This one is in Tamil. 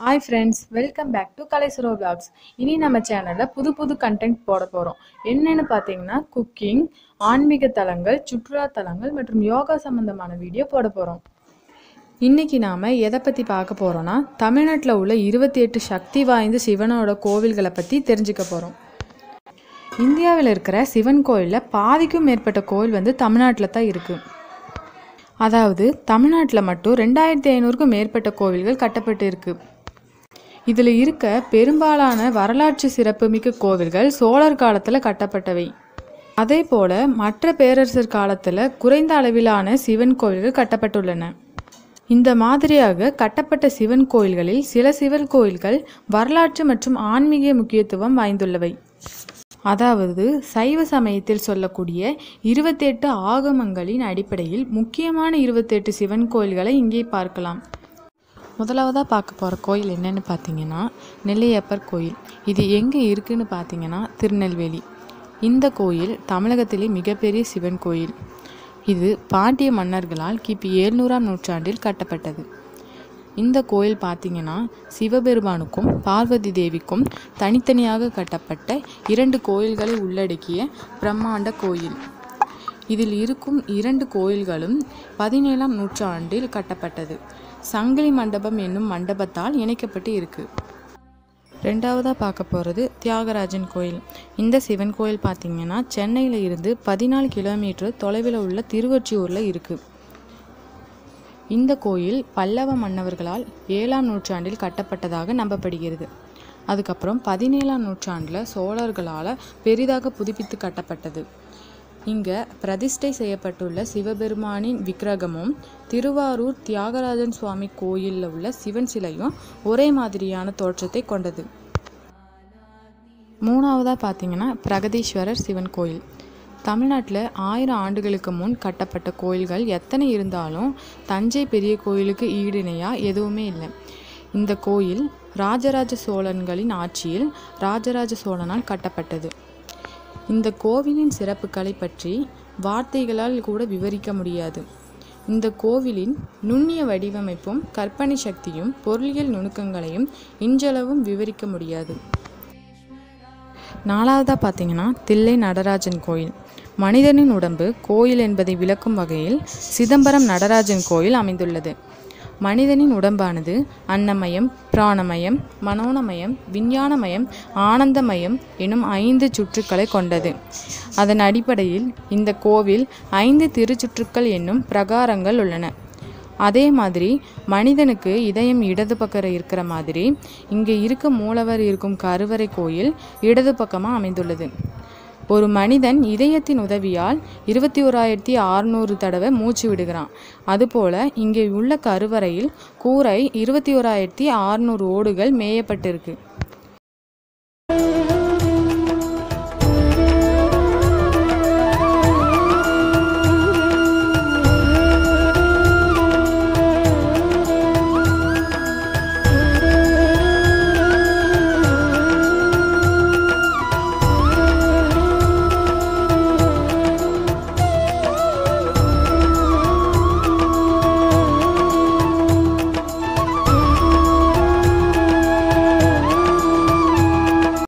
hi friends welcome back to கலைசுரோ vlogs இனி நம்ம சேனலில் புது புது கண்டென்ட் போட போகிறோம் என்னென்னு பார்த்தீங்கன்னா குக்கிங் ஆன்மீக தலங்கள் சுற்றுலா தலங்கள் மற்றும் யோகா சம்மந்தமான வீடியோ போட போகிறோம் இன்னைக்கு நாம் எதை பற்றி பார்க்க போகிறோன்னா தமிழ்நாட்டில் உள்ள இருபத்தி எட்டு சக்தி வாய்ந்த சிவனோட கோவில்களை பற்றி தெரிஞ்சுக்க போகிறோம் இந்தியாவில் இருக்கிற சிவன் கோயிலில் பாதிக்கும் மேற்பட்ட கோயில் வந்து தமிழ்நாட்டில் தான் இருக்குது அதாவது தமிழ்நாட்டில் மட்டும் ரெண்டாயிரத்தி ஐநூறுக்கும் மேற்பட்ட கோவில்கள் கட்டப்பட்டு இருக்கு இதில் இருக்க பெரும்பாலான வரலாற்று சிறப்புமிக்க கோவில்கள் சோழர் காலத்தில் கட்டப்பட்டவை அதே போல மற்ற பேரரசர் காலத்தில் குறைந்த அளவிலான சிவன் கோவில்கள் கட்டப்பட்டுள்ளன இந்த மாதிரியாக கட்டப்பட்ட சிவன் கோயில்களில் சில சிவன் கோயில்கள் வரலாற்று மற்றும் ஆன்மீக முக்கியத்துவம் வாய்ந்துள்ளவை அதாவது சைவ சமயத்தில் சொல்லக்கூடிய இருபத்தெட்டு ஆகமங்களின் அடிப்படையில் முக்கியமான இருபத்தெட்டு சிவன் கோயில்களை இங்கே பார்க்கலாம் முதலாவதாக பார்க்க போகிற கோயில் என்னன்னு பார்த்தீங்கன்னா நெல்லையப்பர் கோயில் இது எங்கே இருக்குன்னு பார்த்தீங்கன்னா திருநெல்வேலி இந்த கோயில் தமிழகத்திலே மிகப்பெரிய சிவன் கோயில் இது பாண்டிய மன்னர்களால் கிபி ஏழ்நூறாம் நூற்றாண்டில் கட்டப்பட்டது இந்த கோயில் பார்த்தீங்கன்னா சிவபெருமானுக்கும் பார்வதி தேவிக்கும் தனித்தனியாக கட்டப்பட்ட இரண்டு கோயில்களை உள்ளடக்கிய பிரம்மாண்ட கோயில் இதில் இருக்கும் இரண்டு கோயில்களும் பதினேழாம் நூற்றாண்டில் கட்டப்பட்டது சங்கிலி மண்டபம் என்னும் மண்டபத்தால் இணைக்கப்பட்டு இருக்கு ரெண்டாவதாக பார்க்க போகிறது தியாகராஜன் கோயில் இந்த சிவன் கோயில் பார்த்தீங்கன்னா சென்னையில் இருந்து பதினாலு கிலோமீட்டர் தொலைவில் உள்ள திருவொற்றியூரில் இருக்குது இந்த கோயில் பல்லவ மன்னவர்களால் ஏழாம் நூற்றாண்டில் கட்டப்பட்டதாக நம்பப்படுகிறது அதுக்கப்புறம் பதினேழாம் நூற்றாண்டில் சோழர்களால் பெரிதாக புதுப்பித்து கட்டப்பட்டது இங்கே பிரதிஷ்டை செய்யப்பட்டுள்ள சிவபெருமானின் விக்கிரகமும் திருவாரூர் தியாகராஜன் சுவாமி கோயிலில் உள்ள சிவன் சிலையும் ஒரே மாதிரியான தோற்றத்தை கொண்டது மூணாவதாக பார்த்தீங்கன்னா பிரகதீஸ்வரர் சிவன் கோயில் தமிழ்நாட்டில் ஆயிரம் ஆண்டுகளுக்கு முன் கட்டப்பட்ட கோயில்கள் எத்தனை இருந்தாலும் தஞ்சை பெரிய கோயிலுக்கு ஈடிணையாக எதுவுமே இல்லை இந்த கோயில் ராஜராஜ சோழன்களின் ஆட்சியில் ராஜராஜ சோழனால் கட்டப்பட்டது இந்த கோவிலின் சிறப்புகளை பற்றி வார்த்தைகளால் கூட விவரிக்க முடியாது இந்த கோவிலின் நுண்ணிய வடிவமைப்பும் கற்பனை சக்தியும் பொருளியல் நுணுக்கங்களையும் இன்றளவும் விவரிக்க முடியாது நாலாவதாக பார்த்தீங்கன்னா தில்லை நடராஜன் கோயில் மனிதனின் உடம்பு கோயில் என்பதை விளக்கும் வகையில் சிதம்பரம் நடராஜன் கோயில் அமைந்துள்ளது மனிதனின் உடம்பானது அன்னமயம் பிராணமயம் மனோனமயம் விஞ்ஞானமயம் ஆனந்தமயம் எனும் ஐந்து சுற்றுக்களை கொண்டது அதன் அடிப்படையில் இந்த கோவில் ஐந்து திருச்சுற்றுக்கள் என்னும் பிரகாரங்கள் உள்ளன அதே மாதிரி மனிதனுக்கு இதயம் இடது பக்கம் இருக்கிற மாதிரி இங்கே இருக்க மூலவர் இருக்கும் கருவறை கோயில் இடது பக்கமாக அமைந்துள்ளது ஒரு மனிதன் இதயத்தின் உதவியால் இருபத்தி ஓராயிரத்தி அறுநூறு தடவை மூச்சு விடுகிறான் அதுபோல இங்கே உள்ள கருவறையில் கூரை இருபத்தி ஓராயிரத்தி அறுநூறு ஓடுகள் மேயப்பட்டிருக்கு